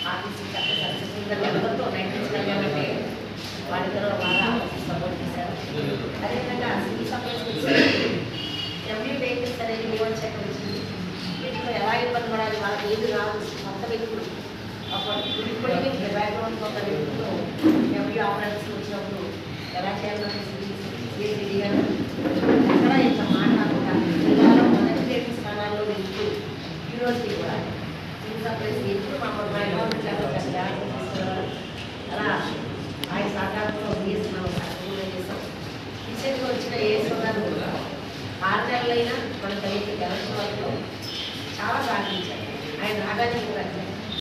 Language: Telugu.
ఆఫీస్ చక్క సక్సెస్ఫుల్గా ఎవరితో నైన్టీన్స్ కళ్యాణ్ అంటే వాళ్ళిద్దరూ బాగా సపోర్ట్ చేశారు అదేవిధంగా సివిల్ సప్లైస్ ఎంబీ వెహికల్స్ అనేది మీ వచ్చాక వచ్చింది వీటిలో ఎలా ఇబ్బంది పడాలి వాళ్ళకి ఏది రాదు కొత్త వ్యక్తులు అప్పుడు ఇప్పటికీ బ్యాక్గ్రౌండ్ కొత్త వ్యక్తులు ఎంబీ ఆపరేషన్స్ వచ్చినప్పుడు ఎలా చేయాలని సిఎస్డి గారు ఎక్కడ ఇంత మాట్లాడకుండా జిల్లాలో మొదటి రేటు స్థానాల్లో వెళ్తూ ఈ రోజుకి కూడా సివిల్ సప్లైస్ ఎప్పుడు మా మా గవర్నమెంట్ లెవెల్ తీసుకురావాలి అలా ఆయన సహకారంలో బిఎస్ఎన్ఎల్ సహకారంలో చేసాం రీసెంట్గా వచ్చిన ఏ సోదరు ఆరు నెలలైనా మన దళిత ఎలక్షన్ వరకు చాలా సాధించారు ఆయన రాగానే కూడా